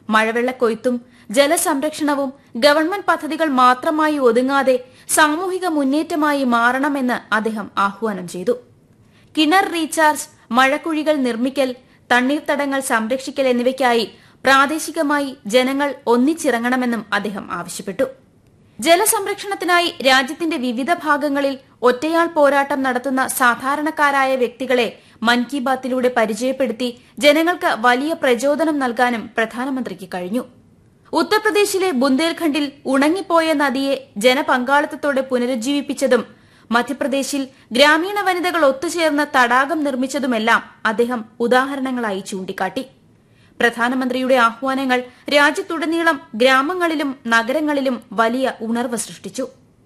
മഴവെള്ളക്കൊയ്ത്തും ജലസംരക്ഷണവും government പദ്ധതികൾ മാത്രമായി ഒതുങ്ങാതെ സാമൂഹിക മുന്നേറ്റമായി മാറണമെന്ന് അദ്ദേഹം ആഹ്വാനം ചെയ്തു കിണർ റീചാർജ് മഴക്കുഴികൾ നിർമ്മിക്കൽ തണ്ണീർത്തടങ്ങൾ സംരക്ഷിക്കൽ എന്നിവയ്ക്കായി പ്രാദേശികമായി ജനങ്ങൾ ഒന്നിച്ചിറങ്ങണമെന്നും അദ്ദേഹം ആവശ്യപ്പെട്ടു ജലസംരക്ഷണത്തിനായി രാജ്യത്തിന്റെ വിവിധ ഭാഗങ്ങളിൽ ഒറ്റയാൾ പോരാട്ടം നടത്തുന്ന സാധാരണക്കാരായ വ്യക്തികളെ മൻ കി ബാത്തിലൂടെ പരിചയപ്പെടുത്തി ജനങ്ങൾക്ക് വലിയ പ്രചോദനം നൽകാനും പ്രധാനമന്ത്രിക്ക് കഴിഞ്ഞു ഉത്തർപ്രദേശിലെ ബുന്ദേൽഖണ്ഡിൽ ഉണങ്ങിപ്പോയ നദിയെ ജനപങ്കാളിത്തത്തോടെ പുനരുജ്ജീവിപ്പിച്ചതും മധ്യപ്രദേശിൽ ഗ്രാമീണ വനിതകൾ ഒത്തുചേർന്ന് തടാകം നിർമ്മിച്ചതുമെല്ലാം അദ്ദേഹം ഉദാഹരണങ്ങളായി ചൂണ്ടിക്കാട്ടി പ്രധാനമന്ത്രിയുടെ ആഹ്വാനങ്ങൾ രാജ്യത്തുടനീളം ഗ്രാമങ്ങളിലും നഗരങ്ങളിലും വലിയ ഉണർവ് സൃഷ്ടിച്ചു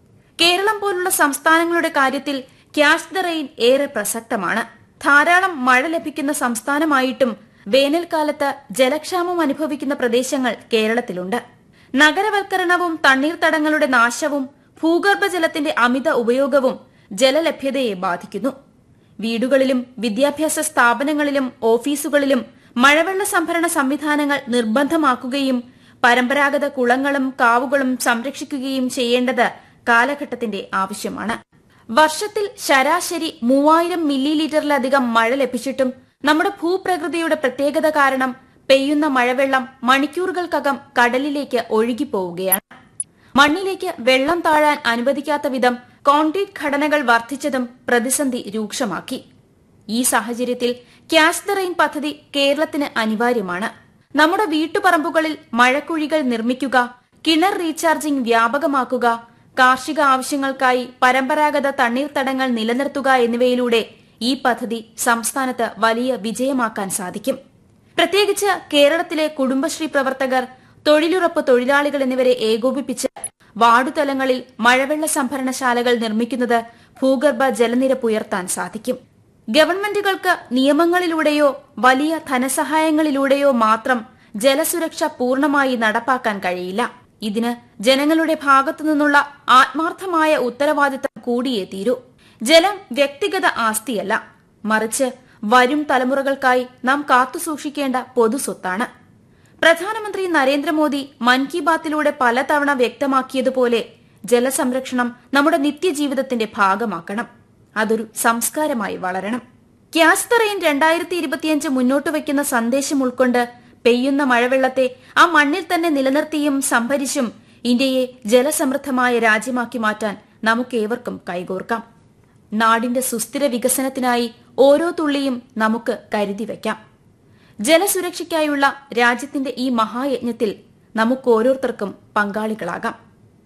കേരളം പോലുള്ള സംസ്ഥാനങ്ങളുടെ കാര്യത്തിൽ ക്യാഷ് ദ റെയിൻ ഏറെ പ്രസക്തമാണ് ധാരാളം മഴ ലഭിക്കുന്ന സംസ്ഥാനമായിട്ടും വേനൽക്കാലത്ത് ജലക്ഷാമം അനുഭവിക്കുന്ന പ്രദേശങ്ങൾ കേരളത്തിലുണ്ട് നഗരവൽക്കരണവും തണ്ണീർത്തടങ്ങളുടെ നാശവും ഭൂഗർഭജലത്തിന്റെ അമിത ഉപയോഗവും ജലലഭ്യതയെ ബാധിക്കുന്നു വീടുകളിലും വിദ്യാഭ്യാസ സ്ഥാപനങ്ങളിലും ഓഫീസുകളിലും മഴവെള്ള സംഭരണ സംവിധാനങ്ങൾ നിർബന്ധമാക്കുകയും പരമ്പരാഗത കുളങ്ങളും കാവുകളും സംരക്ഷിക്കുകയും ചെയ്യേണ്ടത് കാലഘട്ടത്തിന്റെ ആവശ്യമാണ് വർഷത്തിൽ ശരാശരി മൂവായിരം മില്ലി ലിറ്ററിലധികം മഴ ലഭിച്ചിട്ടും നമ്മുടെ ഭൂപ്രകൃതിയുടെ പ്രത്യേകത കാരണം പെയ്യുന്ന മഴവെള്ളം മണിക്കൂറുകൾക്കകം കടലിലേക്ക് ഒഴുകിപ്പോവുകയാണ് മണ്ണിലേക്ക് വെള്ളം താഴാൻ അനുവദിക്കാത്ത വിധം കോൺക്രീറ്റ് ഘടനകൾ വർദ്ധിച്ചതും പ്രതിസന്ധി രൂക്ഷമാക്കി ഈ സാഹചര്യത്തിൽ ക്യാഷ് ദ റെയിൻ പദ്ധതി കേരളത്തിന് അനിവാര്യമാണ് നമ്മുടെ വീട്ടുപറമ്പുകളിൽ മഴക്കുഴികൾ നിർമ്മിക്കുക കിണർ റീചാർജിംഗ് വ്യാപകമാക്കുക കാർഷിക ആവശ്യങ്ങൾക്കായി പരമ്പരാഗത തണ്ണീർത്തടങ്ങൾ നിലനിർത്തുക എന്നിവയിലൂടെ ഈ പദ്ധതി സംസ്ഥാനത്ത് വലിയ വിജയമാക്കാൻ സാധിക്കും പ്രത്യേകിച്ച് കേരളത്തിലെ കുടുംബശ്രീ പ്രവർത്തകർ തൊഴിലുറപ്പ് തൊഴിലാളികൾ എന്നിവരെ ഏകോപിപ്പിച്ച് വാർഡുതലങ്ങളിൽ മഴവെള്ള സംഭരണശാലകൾ നിർമ്മിക്കുന്നത് ഭൂഗർഭ ജലനിരപ്പ് ഉയർത്താൻ സാധിക്കും ഗവൺമെന്റുകൾക്ക് നിയമങ്ങളിലൂടെയോ വലിയ ധനസഹായങ്ങളിലൂടെയോ മാത്രം ജലസുരക്ഷ പൂർണ്ണമായി നടപ്പാക്കാൻ കഴിയില്ല ഇതിന് ജനങ്ങളുടെ ഭാഗത്തുനിന്നുള്ള ആത്മാർത്ഥമായ ഉത്തരവാദിത്തം കൂടിയേ തീരൂ ജലം വ്യക്തിഗത ആസ്തിയല്ല മറിച്ച് വരും തലമുറകൾക്കായി നാം കാത്തുസൂക്ഷിക്കേണ്ട പൊതുസ്വത്താണ് പ്രധാനമന്ത്രി നരേന്ദ്രമോദി മൻ കി ബാത്തിലൂടെ പലതവണ വ്യക്തമാക്കിയതുപോലെ ജലസംരക്ഷണം നമ്മുടെ നിത്യജീവിതത്തിന്റെ ഭാഗമാക്കണം അതൊരു സംസ്കാരമായി വളരണം ക്യാഷ് ദ റെയിൻ രണ്ടായിരത്തി ഇരുപത്തിയഞ്ച് മുന്നോട്ട് വയ്ക്കുന്ന സന്ദേശം ഉൾക്കൊണ്ട് പെയ്യുന്ന മഴവെള്ളത്തെ ആ മണ്ണിൽ തന്നെ നിലനിർത്തിയും സംഭരിച്ചും ഇന്ത്യയെ ജലസമൃദ്ധമായ രാജ്യമാക്കി മാറ്റാൻ നമുക്കേവർക്കും കൈകോർക്കാം നാടിന്റെ സുസ്ഥിര വികസനത്തിനായി ഓരോ തുള്ളിയും നമുക്ക് കരുതി വയ്ക്കാം ജലസുരക്ഷയ്ക്കായുള്ള രാജ്യത്തിന്റെ ഈ മഹായജ്ഞത്തിൽ നമുക്ക് ഓരോരുത്തർക്കും പങ്കാളികളാകാം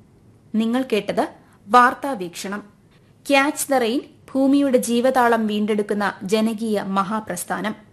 നിങ്ങൾ കേട്ടത് വാർത്താ വീക്ഷണം ക്യാച്ച് ദ റെയിൻ ഭൂമിയുടെ ജീവതാളം വീണ്ടെടുക്കുന്ന ജനകീയ മഹാപ്രസ്ഥാനം